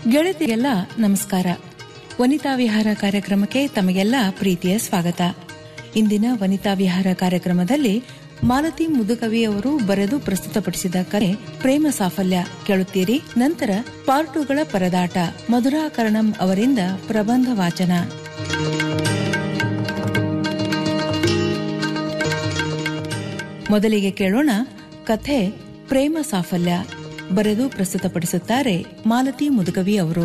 ಗೆಳತಿಗೆಲ್ಲ ನಮಸ್ಕಾರ ವನಿತಾ ವಿಹಾರ ಕಾರ್ಯಕ್ರಮಕ್ಕೆ ತಮಗೆಲ್ಲ ಪ್ರೀತಿಯ ಸ್ವಾಗತ ಇಂದಿನ ವನಿತಾ ವಿಹಾರ ಕಾರ್ಯಕ್ರಮದಲ್ಲಿ ಮಾಲತಿ ಮುದುಕವಿ ಅವರು ಬರೆದು ಪ್ರಸ್ತುತಪಡಿಸಿದ ಕರೆ ಪ್ರೇಮ ಸಾಫಲ್ಯ ಕೇಳುತ್ತೀರಿ ನಂತರ ಪಾರ್ಟುಗಳ ಪರದಾಟ ಮಧುರಾಕರಣಂ ಅವರಿಂದ ಪ್ರಬಂಧ ವಾಚನ ಮೊದಲಿಗೆ ಕೇಳೋಣ ಕಥೆ ಪ್ರೇಮ ಸಾಫಲ್ಯ ಬರೆದು ಪ್ರಸ್ತುತಪಡಿಸುತ್ತಾರೆ ಮಾಲತಿ ಮುದುಕವಿ ಅವರು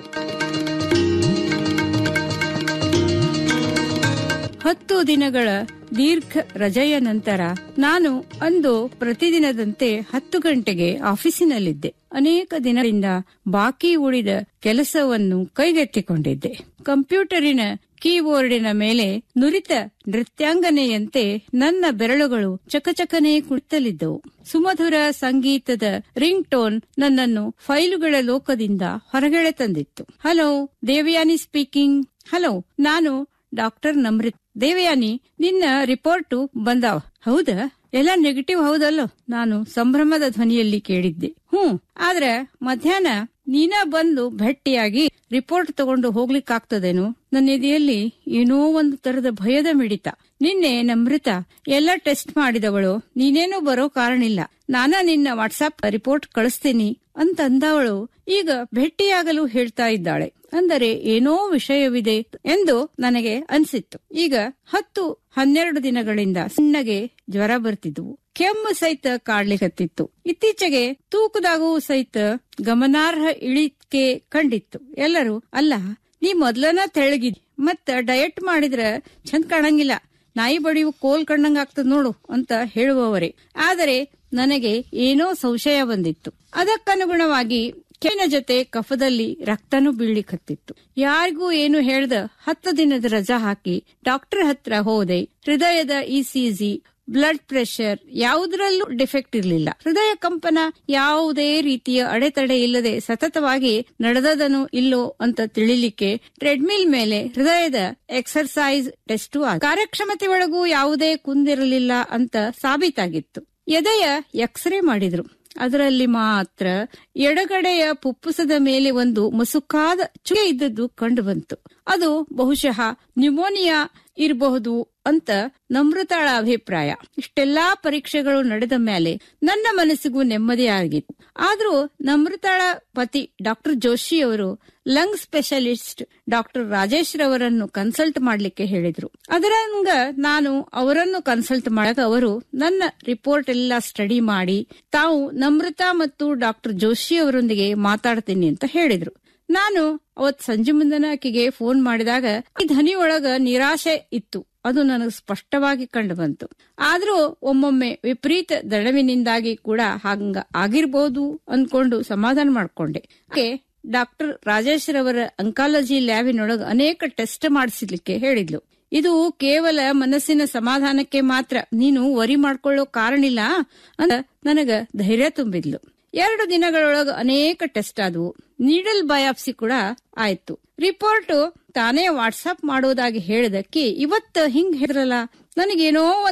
ಹತ್ತು ದಿನಗಳ ದೀರ್ಘ ರಜೆಯ ನಂತರ ನಾನು ಅಂದು ಪ್ರತಿದಿನದಂತೆ ಹತ್ತು ಗಂಟೆಗೆ ಆಫೀಸಿನಲ್ಲಿದ್ದೆ ಅನೇಕ ದಿನದಿಂದ ಬಾಕಿ ಉಳಿದ ಕೆಲಸವನ್ನು ಕೈಗೆತ್ತಿಕೊಂಡಿದ್ದೆ ಕಂಪ್ಯೂಟರಿನ ಕೀಬೋರ್ಡಿನ ಮೇಲೆ ನುರಿತ ನೃತ್ಯಾಂಗನೆಯಂತೆ ನನ್ನ ಬೆರಳುಗಳು ಚಕಚಕನೆ ಕುಳಿತಲಿದ್ದವು ಸುಮಧುರ ಸಂಗೀತದ ರಿಂಗ್ ಟೋನ್ ನನ್ನನ್ನು ಫೈಲುಗಳ ಲೋಕದಿಂದ ಹೊರಗಡೆ ತಂದಿತ್ತು ಹಲೋ ದೇವಯಾನಿ ಸ್ಪೀಕಿಂಗ್ ಹಲೋ ನಾನು ಡಾಕ್ಟರ್ ನಮ್ರಿತ್ ದೇವಯಾನಿ ನಿನ್ನ ರಿಪೋರ್ಟು ಬಂದಾವ ಹೌದಾ ಎಲ್ಲ ನೆಗೆಟಿವ್ ಹೌದಲ್ಲೋ ನಾನು ಸಂಭ್ರಮದ ಧ್ವನಿಯಲ್ಲಿ ಕೇಳಿದ್ದೆ ಹ್ಮ್ ಆದ್ರೆ ಮಧ್ಯಾಹ್ನ ನೀನ ಬಂದು ಭೇಟಿಯಾಗಿ ರಿಪೋರ್ಟ್ ತಗೊಂಡು ಹೋಗ್ಲಿಕ್ಕಾಗ್ತದೇನು ನನ್ನ ಎದೆಯಲ್ಲಿ ಏನೋ ಒಂದು ತರದ ಭಯದ ಮಿಡಿತ ನಿನ್ನೆ ನಮೃತ ಎಲ್ಲ ಟೆಸ್ಟ್ ಮಾಡಿದವಳು ನೀನೇನು ಬರೋ ಕಾರಣಿಲ್ಲ ನಾನ ನಿನ್ನ ವಾಟ್ಸಾಪ್ ರಿಪೋರ್ಟ್ ಕಳಿಸ್ತೀನಿ ಅಂತ ಅಂದವಳು ಈಗ ಭೇಟಿಯಾಗಲು ಹೇಳ್ತಾ ಇದ್ದಾಳೆ ಅಂದರೆ ಏನೋ ವಿಷಯವಿದೆ ಎಂದು ನನಗೆ ಅನ್ಸಿತ್ತು ಈಗ ಹತ್ತು ಹನ್ನೆರಡು ದಿನಗಳಿಂದ ಸಣ್ಣಗೆ ಜ್ವರ ಬರ್ತಿದ್ವು ಕೆಮ್ಮು ಸಹಿತ ಕಾಡ್ಲಿಕತ್ತಿತ್ತು ಇತ್ತೀಚೆಗೆ ತೂಕದಾಗೂ ಸಹಿತ ಗಮನಾರ್ಹ ಇಳಿಕೆ ಕಂಡಿತ್ತು ಎಲ್ಲರೂ ಅಲ್ಲ ನೀ ಮೊದ್ಲನ ತೆಳಗಿದ್ ಮತ್ತ ಡಯಟ್ ಮಾಡಿದ್ರ ಚಂದ ಕಾಣಂಗಿಲ್ಲ ನಾಯಿ ಬಡಿಯು ಕೋಲ್ ಕಂಡಂಗ ಆಗ್ತದ ನೋಡು ಅಂತ ಹೇಳುವವರೇ ಆದರೆ ನನಗೆ ಏನೋ ಸಂಶಯ ಬಂದಿತ್ತು ಅದಕ್ಕನುಗುಣವಾಗಿ ಕೆನ ಜೊತೆ ಕಫದಲ್ಲಿ ರಕ್ತನೂ ಬೀಳ್ಲಿಕ್ಕತ್ತಿತ್ತು ಯಾರಿಗೂ ಏನು ಹೇಳ್ದ ಹತ್ತು ದಿನದ ರಜಾ ಹಾಕಿ ಡಾಕ್ಟರ್ ಹತ್ರ ಹೋದೆ ಹೃದಯದ ಇಸಿಜಿ ಬ್ಲಡ್ ಪ್ರೆಷರ್ ಯಾವುದರಲ್ಲೂ ಡಿಫೆಕ್ಟ್ ಇರಲಿಲ್ಲ ಹೃದಯ ಕಂಪನ ಯಾವುದೇ ರೀತಿಯ ಅಡೆತಡೆ ಇಲ್ಲದೆ ಸತತವಾಗಿ ನಡೆದದನು ಇಲ್ಲೋ ಅಂತ ತಿಳಿಲಿಕ್ಕೆ ಟ್ರೆಡ್ಮಿಲ್ ಮೇಲೆ ಹೃದಯದ ಎಕ್ಸರ್ಸೈಸ್ ಟೆಸ್ಟ್ ಕಾರ್ಯಕ್ಷಮತೆ ಒಳಗೂ ಯಾವುದೇ ಕುಂದಿರಲಿಲ್ಲ ಅಂತ ಸಾಬೀತಾಗಿತ್ತು ಎದೆಯ ಎಕ್ಸ್ರೇ ಮಾಡಿದ್ರು ಅದರಲ್ಲಿ ಮಾತ್ರ ಎಡಗಡೆಯ ಪುಪ್ಪುಸದ ಮೇಲೆ ಒಂದು ಮಸುಕಾದ ಚುಕ್ಕೆ ಇದ್ದದ್ದು ಕಂಡು ಬಂತು ಅದು ಬಹುಶಃ ನ್ಯೂಮೋನಿಯಾ ಇರಬಹುದು ಅಂತ ನಮೃತಾಳ ಅಭಿಪ್ರಾಯ ಇಷ್ಟೆಲ್ಲಾ ಪರೀಕ್ಷೆಗಳು ನಡೆದ ಮೇಲೆ ನನ್ನ ಮನಸ್ಸಿಗೂ ನೆಮ್ಮದಿಯಾಗಿತ್ತು ಆದ್ರೂ ನಮೃತಾಳ ಪತಿ ಡಾಕ್ಟರ್ ಜೋಶಿ ಅವರು ಲಂಗ್ ಸ್ಪೆಷಲಿಸ್ಟ್ ಡಾಕ್ಟರ್ ರಾಜೇಶ್ ರವರನ್ನು ಕನ್ಸಲ್ಟ್ ಮಾಡ್ಲಿಕ್ಕೆ ಹೇಳಿದ್ರು ಅದರಂಗ ನಾನು ಅವರನ್ನು ಕನ್ಸಲ್ಟ್ ಮಾಡಾಗ ಅವರು ನನ್ನ ರಿಪೋರ್ಟ್ ಎಲ್ಲ ಸ್ಟಡಿ ಮಾಡಿ ತಾವು ನಮೃತಾ ಮತ್ತು ಡಾಕ್ಟರ್ ಜೋಶಿ ಅವರೊಂದಿಗೆ ಮಾತಾಡ್ತೀನಿ ಅಂತ ಹೇಳಿದ್ರು ನಾನು ಅವತ್ ಸಂಜೆ ಮುಂದನ ಆಕೆಗೆ ಫೋನ್ ಮಾಡಿದಾಗ ಈ ಧ್ವನಿ ಒಳಗ ನಿರಾಶೆ ಇತ್ತು ಅದು ನನಗೆ ಸ್ಪಷ್ಟವಾಗಿ ಕಂಡು ಬಂತು ಆದ್ರೂ ಒಮ್ಮೊಮ್ಮೆ ವಿಪರೀತ ದಳವಿನಿಂದಾಗಿ ಕೂಡ ಹಂಗ ಆಗಿರ್ಬೋದು ಅನ್ಕೊಂಡು ಸಮಾಧಾನ ಮಾಡ್ಕೊಂಡೆ ಆಕೆ ಡಾಕ್ಟರ್ ರಾಜೇಶ್ ರವರ ಅಂಕಾಲಜಿ ಲ್ಯಾಬಿನೊಳಗ ಅನೇಕ ಟೆಸ್ಟ್ ಮಾಡಿಸ್ಲಿಕ್ಕೆ ಹೇಳಿದ್ಲು ಇದು ಕೇವಲ ಮನಸ್ಸಿನ ಸಮಾಧಾನಕ್ಕೆ ಮಾತ್ರ ನೀನು ವರಿ ಮಾಡ್ಕೊಳ್ಳೋ ಕಾರಣಿಲ್ಲ ಅಂತ ನನಗ ಧೈರ್ಯ ತುಂಬಿದ್ಲು ಎರಡು ದಿನಗಳೊಳಗ ಅನೇಕ ಟೆಸ್ಟ್ ಆದವು ನೀಡಲ್ ಬಯಾಪ್ಸಿ ಕೂಡ ಆಯ್ತು ರಿಪೋರ್ಟ್ ತಾನೇ ವಾಟ್ಸ್ಆಪ್ ಮಾಡೋದಾಗಿ ಹೇಳಿದಕ್ಕೆ ಇವತ್ತ ಹಿಂಗ್ ಹೇಳಿದ್ರಲ್ಲ ನನಗೇನೋ